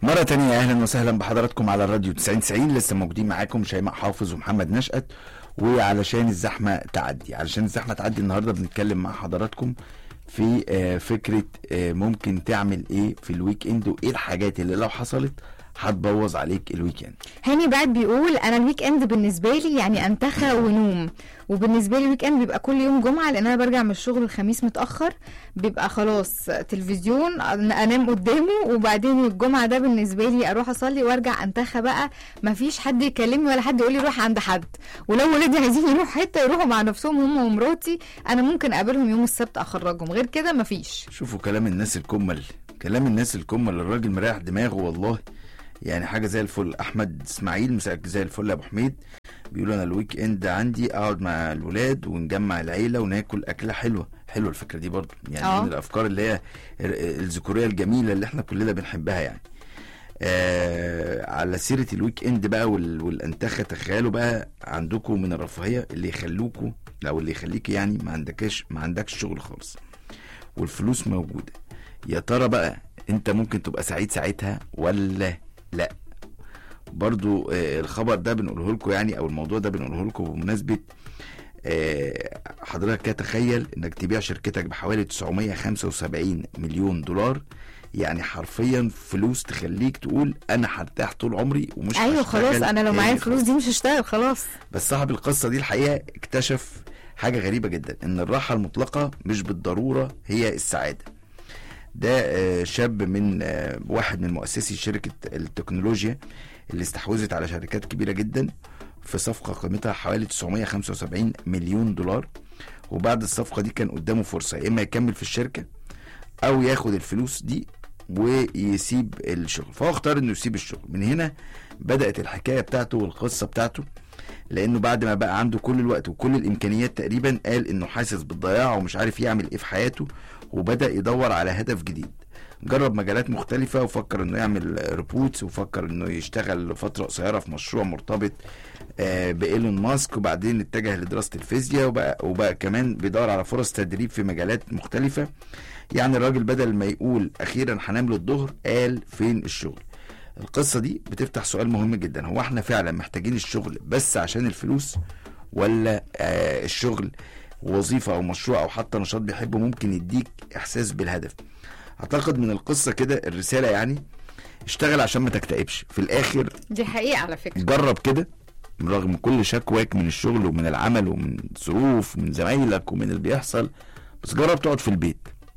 مرة تانية أهلا وسهلا بحضراتكم على الراديو 9090 لسه موجودين معاكم شيماء حافظ ومحمد نشأت وعلشان الزحمة تعدي علشان الزحمة تعدي النهاردة بنتكلم مع حضراتكم في آه، فكرة آه، ممكن تعمل ايه في الويك اند وايه الحاجات اللي لو حصلت هتبوظ عليك الويك اند هاني بعد بيقول انا الويك اند بالنسبه لي يعني انتخى ونوم وبالنسبه لي الويك اند بيبقى كل يوم جمعه لان انا برجع من الشغل الخميس متاخر بيبقى خلاص تلفزيون أن- انام قدامه وبعدين الجمعه ده بالنسبه لي اروح اصلي وارجع انتخى بقى مفيش حد يكلمني ولا حد يقول لي روح عند حد ولو ولادي عايزين يروحوا حته يروحوا مع نفسهم هم ومراتي انا ممكن اقابلهم يوم السبت اخرجهم غير كده مفيش شوفوا كلام الناس الكمل كلام الناس الكمل الراجل مريح دماغه والله يعني حاجه زي الفل احمد اسماعيل مساك زي الفل يا ابو حميد بيقول انا الويك اند عندي اقعد مع الولاد ونجمع العيله وناكل اكله حلوه حلوه الفكره دي برضه يعني آه. من الافكار اللي هي ال- الذكوريه الجميله اللي احنا كلنا بنحبها يعني آه على سيره الويك اند بقى وال- والانتخه تخيلوا بقى عندكم من الرفاهيه اللي يخلوكوا او اللي يخليك يعني ما عندكش ما عندكش شغل خالص والفلوس موجوده يا ترى بقى انت ممكن تبقى سعيد ساعتها ولا لا برضو آه، الخبر ده بنقوله لكم يعني او الموضوع ده بنقوله لكم بمناسبه آه، حضرتك كده تخيل انك تبيع شركتك بحوالي 975 مليون دولار يعني حرفيا فلوس تخليك تقول انا هرتاح طول عمري ومش ايوه هشتغل خلاص انا لو معايا تاني الفلوس خالص. دي مش هشتغل خلاص بس صاحب القصه دي الحقيقه اكتشف حاجه غريبه جدا ان الراحه المطلقه مش بالضروره هي السعاده ده آه، شاب من آه، واحد من مؤسسي شركه التكنولوجيا اللي استحوذت على شركات كبيره جدا في صفقه قيمتها حوالي 975 مليون دولار وبعد الصفقه دي كان قدامه فرصه يا اما يكمل في الشركه او ياخد الفلوس دي ويسيب الشغل فهو اختار انه يسيب الشغل من هنا بدات الحكايه بتاعته والقصه بتاعته لانه بعد ما بقى عنده كل الوقت وكل الامكانيات تقريبا قال انه حاسس بالضياع ومش عارف يعمل ايه في حياته وبدا يدور على هدف جديد جرب مجالات مختلفة وفكر انه يعمل ريبوتس وفكر انه يشتغل فترة قصيرة في مشروع مرتبط آه، بإيلون ماسك وبعدين اتجه لدراسة الفيزياء وبقى, وبقى كمان بيدور على فرص تدريب في مجالات مختلفة يعني الراجل بدل ما يقول اخيرا هنام للظهر قال فين الشغل القصة دي بتفتح سؤال مهم جدا هو احنا فعلا محتاجين الشغل بس عشان الفلوس ولا آه الشغل وظيفة او مشروع او حتى نشاط بيحبه ممكن يديك احساس بالهدف اعتقد من القصة كده الرسالة يعني اشتغل عشان ما تكتئبش في الاخر دي حقيقه على فكره جرب كده رغم كل شكواك من الشغل ومن العمل ومن ظروف ومن زمايلك ومن اللي بيحصل بس جرب تقعد في البيت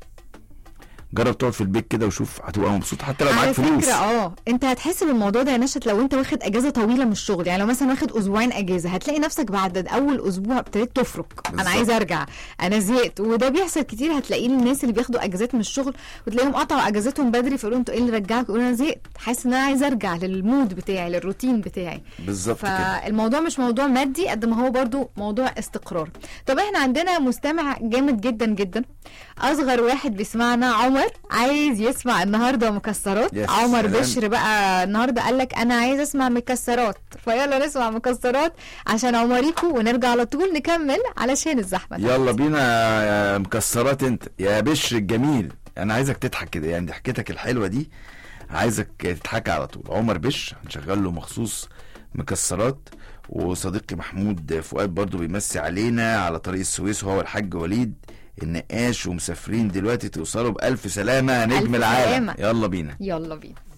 جرب تقعد في البيت كده وشوف هتبقى مبسوط حتى لو معاك على فلوس فكره اه انت هتحس بالموضوع ده يا نشط لو انت واخد اجازه طويله من الشغل يعني لو مثلا واخد اسبوعين اجازه هتلاقي نفسك بعد اول اسبوع ابتديت تفرك انا بالظبط. عايزه ارجع انا زهقت وده بيحصل كتير هتلاقيه الناس اللي بياخدوا اجازات من الشغل وتلاقيهم قطعوا اجازتهم بدري فيقولوا انتوا ايه اللي رجعك يقولوا انا زهقت حاسس ان انا عايزه ارجع للمود بتاعي للروتين بتاعي بالظبط كده فالموضوع مش موضوع مادي قد ما هو برضو موضوع استقرار طب احنا عندنا مستمع جامد جدا جدا اصغر واحد بيسمعنا عمر عايز يسمع النهارده مكسرات يا عمر سلام. بشر بقى النهارده قال لك انا عايز اسمع مكسرات فيلا نسمع مكسرات عشان عمريكو ونرجع على طول نكمل علشان الزحمه يلا بينا يا مكسرات انت يا بشر الجميل انا عايزك تضحك كده يعني ضحكتك الحلوه دي عايزك تضحك على طول عمر بش هنشغل له مخصوص مكسرات وصديقي محمود فؤاد برضو بيمسي علينا على طريق السويس وهو الحاج وليد النقاش ومسافرين دلوقتي توصلوا بألف سلامة نجم ألف العالم سلامة. يلا بينا يلا بينا